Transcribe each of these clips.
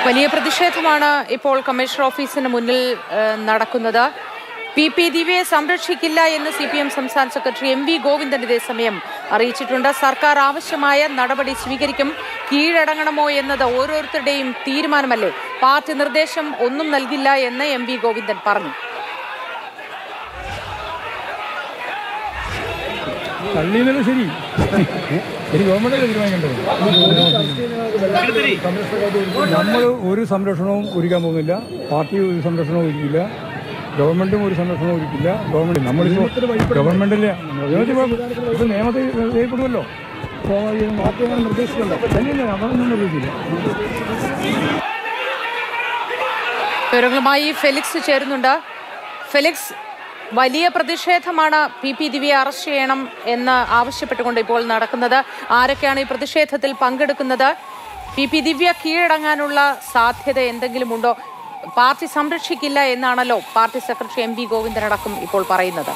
വലിയ പ്രതിഷേധമാണ് ഇപ്പോൾ കമ്മീഷണർ ഓഫീസിന് മുന്നിൽ ഏഹ്, നടക്കുന്നത് പി പി ദിവ്യയെ സംരക്ഷിക്കില്ല എന്ന് സി പി എം സംസ്ഥാന സെക്രട്ടറി എം വി ഗോവിന്ദൻ ഇതേസമയം അറിയിച്ചിട്ടുണ്ട് സർക്കാർ ആവശ്യമായ നടപടി സ്വീകരിക്കും കീഴടങ്ങണമോ എന്നത് ഓരോരുത്തരുടെയും തീരുമാനമല്ലേ പാർട്ടി നിർദ്ദേശം ഒന്നും നൽകില്ല എന്ന് എം വി ഗോവിന്ദൻ പറഞ്ഞു തള്ളിയെന്നല്ല ശരി ശരി ഗവൺമെന്റ് തീരുമാനിക്കേണ്ടത് നമ്മൾ ഒരു സംരക്ഷണവും ഒരുക്കാൻ പോകുന്നില്ല പാർട്ടി ഒരു സംരക്ഷണവും ഒരുക്കില്ല ഗവൺമെന്റും ഒരു സംരക്ഷണവും ഒരുക്കില്ല ഗവൺമെന്റ് നമ്മളിപ്പോ ഗവൺമെന്റിലെ ഇത് നിയമത്തിൽ ചെയ്യപ്പെടുമല്ലോ സ്വാഭാവികം പാർട്ടി അങ്ങനെ നിർദ്ദേശിക്കണ്ട തന്നെയല്ല നമ്മളൊന്നും നിർദ്ദേശിക്കില്ല വിവരങ്ങളുമായി ഫെലിക്സ് ചേരുന്നുണ്ട് ഫെലിക്സ് വലിയ പ്രതിഷേധമാണ് പി പി ദിവ്യയെ അറസ്റ്റ് ചെയ്യണം എന്ന് ആവശ്യപ്പെട്ടുകൊണ്ട് ഇപ്പോൾ നടക്കുന്നത് ആരൊക്കെയാണ് ഈ പ്രതിഷേധത്തിൽ പങ്കെടുക്കുന്നത് പി പി ദിവ്യ കീഴടങ്ങാനുള്ള സാധ്യത എന്തെങ്കിലും ഉണ്ടോ പാർട്ടി സംരക്ഷിക്കില്ല എന്നാണല്ലോ പാർട്ടി സെക്രട്ടറി എം വി ഗോവിന്ദനടക്കം ഇപ്പോൾ പറയുന്നത്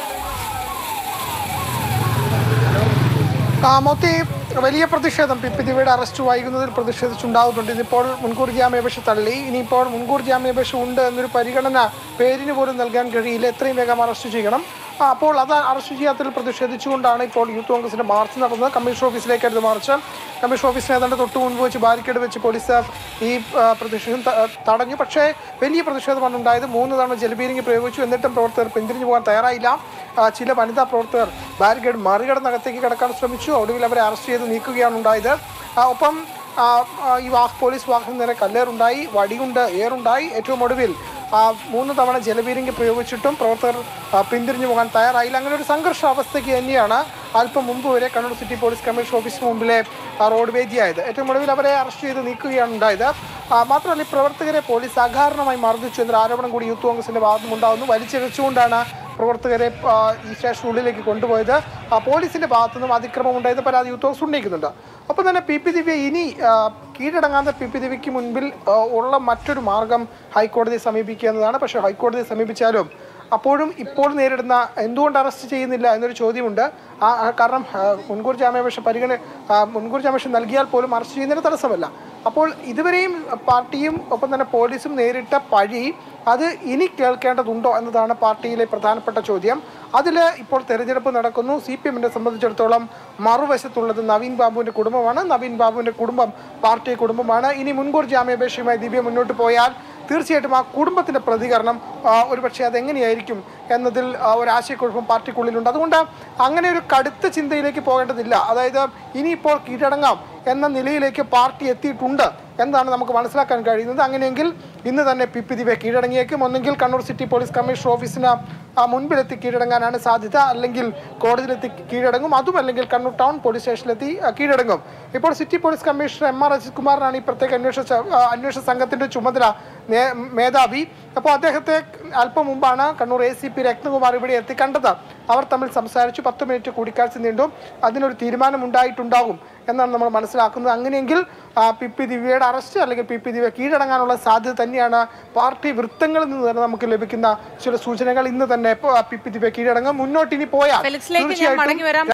ആ, മൊത്തി വലിയ പ്രതിഷേധം പി പി ദിവ്യയുടെ അറസ്റ്റ് വൈകുന്നതിൽ പ്രതിഷേധിച്ചുണ്ടാകുന്നുണ്ട് ഇതിപ്പോൾ മുൻകൂർ ജാമ്യാപേക്ഷ തള്ളി ഇനിയിപ്പോൾ മുൻകൂർ ജാമ്യാപേക്ഷ ഉണ്ട് എന്നൊരു പരിഗണന പേരിന് പോലും നൽകാൻ കഴിയില്ല എത്രയും വേഗം അറസ്റ്റ് ചെയ്യണം ആ, അപ്പോൾ അത് അറസ്റ്റ് ചെയ്യാത്തതിൽ പ്രതിഷേധിച്ചുകൊണ്ടാണ് ഇപ്പോൾ യൂത്ത് കോൺഗ്രസിന്റെ മാർച്ച് നടന്നത് കമ്മീഷൻ ഓഫീസിലേക്കായിരുന്നു മാർച്ച് കമ്മീഷൻ ഓഫീസിന് ഏതാണ്ട് തൊട്ട് മുൻപ് വെച്ച് ബാരിക്കേഡ് വെച്ച് പോലീസ് ഈ ആ, പ്രതിഷേധം ത- തടഞ്ഞു പക്ഷേ വലിയ പ്രതിഷേധമാണ് ഉണ്ടായത് മൂന്ന് തവണ ജലപീരങ്കി പ്രയോഗിച്ചു എന്നിട്ടും പ്രവർത്തകർ പിന്തിരിഞ്ഞു പോകാൻ തയ്യാറായില്ല ആ, ചില വനിതാ പ്രവർത്തകർ ബാരിക്കേഡ് മറികടന്നകത്തേക്ക് കടക്കാൻ ശ്രമിച്ചു ഒടുവിൽ അവരെ അറസ്റ്റ് ചെയ്ത് നീക്കുകയാണ് ഉണ്ടായത് ആ, ഒപ്പം ആ, ആ, ഈ വാഹ് പോലീസ് വാഹനം നേരെ കല്ലേറുണ്ടായി വടിയുണ്ട് ഏറുണ്ടായി ഏറ്റവും ഒടുവിൽ ആ, മൂന്ന് തവണ ജലപീരങ്കി പ്രയോഗിച്ചിട്ടും പ്രവർത്തകർ ആ, പിന്തിരിഞ്ഞു പോകാൻ തയ്യാറായില്ല അങ്ങനെ ഒരു സംഘർഷ അവസ്ഥയ്ക്ക് തന്നെയാണ് അല്പം മുമ്പ് വരെ കണ്ണൂർ സിറ്റി പോലീസ് കമ്മീഷൻ ഓഫീസിന് മുമ്പിലെ ആ, റോഡ് വേദിയായത് ഏറ്റവും ഒടുവിൽ അവരെ അറസ്റ്റ് ചെയ്ത് നീക്കുകയാണ് ഉണ്ടായത് ആ, മാത്രമല്ല ഈ പ്രവർത്തകരെ പോലീസ് അകാരണമായി മർദ്ദിച്ചു എന്നൊരു ആരോപണം കൂടി യൂത്ത് കോൺഗ്രസിന്റെ ഭാഗത്തും ഉണ്ടാകുന്നു വലിച്ചിഴച്ചുകൊണ്ടാണ് പ്രവർത്തകരെ ആ, ഈ സ്റ്റേഷനുള്ളിലേക്ക് കൊണ്ടുപോയത് ആ, പോലീസിന്റെ ഭാഗത്തു നിന്നും അതിക്രമം ഉണ്ടായത് പരാതി യൂത്ത് കോൺഗ്രസ് ഉന്നയിക്കുന്നുണ്ട് ഒപ്പം തന്നെ പി പി ദിവ്യ ഇനി ആ, കീഴടങ്ങാത്ത പി പി ദിവ്യയ്ക്ക് മുൻപിൽ ആ, ഉള്ള മറ്റൊരു മാർഗം ഹൈക്കോടതിയെ സമീപിക്കുക എന്നതാണ് പക്ഷേ ഹൈക്കോടതിയെ സമീപിച്ചാലും അപ്പോഴും ഇപ്പോൾ നേരിടുന്ന എന്തുകൊണ്ട് അറസ്റ്റ് ചെയ്യുന്നില്ല എന്നൊരു ചോദ്യമുണ്ട് ആ ആ, കാരണം ആ, മുൻകൂർ ജാമ്യാപേക്ഷ പരിഗണന ആ, മുൻകൂർ ജാമ്യാപേക്ഷ നൽകിയാൽ പോലും അറസ്റ്റ് ചെയ്യുന്നതിന് തടസ്സമല്ല അപ്പോൾ ഇതുവരെയും പാർട്ടിയും ഒപ്പം തന്നെ പോലീസും നേരിട്ട പഴി അത് ഇനി കേൾക്കേണ്ടതുണ്ടോ എന്നതാണ് പാർട്ടിയിലെ പ്രധാനപ്പെട്ട ചോദ്യം അതിൽ ഇപ്പോൾ തെരഞ്ഞെടുപ്പ് നടക്കുന്നു സി പി എമ്മിനെ സംബന്ധിച്ചിടത്തോളം മറുവശത്തുള്ളത് നവീൻ ബാബുവിൻ്റെ കുടുംബമാണ് നവീൻ ബാബുവിൻ്റെ കുടുംബം പാർട്ടി കുടുംബമാണ് ഇനി മുൻകൂർ ജാമ്യാപേക്ഷയുമായി ദിവ്യ മുന്നോട്ട് പോയാൽ തീർച്ചയായിട്ടും ആ കുടുംബത്തിൻ്റെ പ്രതികരണം ആ, ഒരുപക്ഷെ അതെങ്ങനെയായിരിക്കും എന്നതിൽ ആ, ഒരു ആശയക്കുഴപ്പം പാർട്ടിക്കുള്ളിലുണ്ട് അതുകൊണ്ട് അങ്ങനെ ഒരു കടുത്ത ചിന്തയിലേക്ക് പോകേണ്ടതില്ല അതായത് ഇനിയിപ്പോൾ കീഴടങ്ങാം എന്ന നിലയിലേക്ക് പാർട്ടി എത്തിയിട്ടുണ്ട് എന്നാണ് നമുക്ക് മനസ്സിലാക്കാൻ കഴിയുന്നത് അങ്ങനെയെങ്കിൽ ഇന്ന് തന്നെ പി പി ദിവ്യ കീഴടങ്ങിയേക്കും ഒന്നെങ്കിൽ കണ്ണൂർ സിറ്റി പോലീസ് കമ്മീഷണർ ഓഫീസിന് ആ, മുൻപിലെത്തി കീഴടങ്ങാനാണ് സാധ്യത അല്ലെങ്കിൽ കോടതിയിലെത്തി കീഴടങ്ങും അതും അല്ലെങ്കിൽ കണ്ണൂർ ടൗൺ പോലീസ് സ്റ്റേഷനിലെത്തി ആ, കീഴടങ്ങും ഇപ്പോൾ city police commissioner M R Ajith കുമാറിനാണ് ഈ പ്രത്യേക അന്വേഷണ ച- ആ, അന്വേഷണ സംഘത്തിന്റെ ചുമതല നേ- മേധാവി അപ്പോൾ അദ്ദേഹത്തെ അല്പം മുമ്പാണ് Kannur A C P Ratnakumar ഇവിടെ എത്തി കണ്ടത് അവർ തമ്മിൽ സംസാരിച്ചു പത്ത് മിനിറ്റ് കൂടിക്കാഴ്ച നീണ്ടു അതിനൊരു തീരുമാനം ഉണ്ടായിട്ടുണ്ടാകും എന്നാണ് നമ്മൾ മനസ്സിലാക്കുന്നത് അങ്ങനെയെങ്കിൽ ആ, പി പി ദിവ്യയുടെ അറസ്റ്റ് അല്ലെങ്കിൽ പി പി ദിവ്യ കീഴടങ്ങാനുള്ള സാധ്യത തന്നെയാണ് പാർട്ടി വൃത്തങ്ങളിൽ നിന്ന് തന്നെ നമുക്ക് ലഭിക്കുന്ന ചില സൂചനകൾ ഇന്ന് തന്നെ പി പി ദിവ്യ കീഴടങ്ങും മുന്നോട്ട് ഇനി പോയാൽ ഫെലിക്സിലേക്ക് ഞാൻ മടങ്ങി വരാം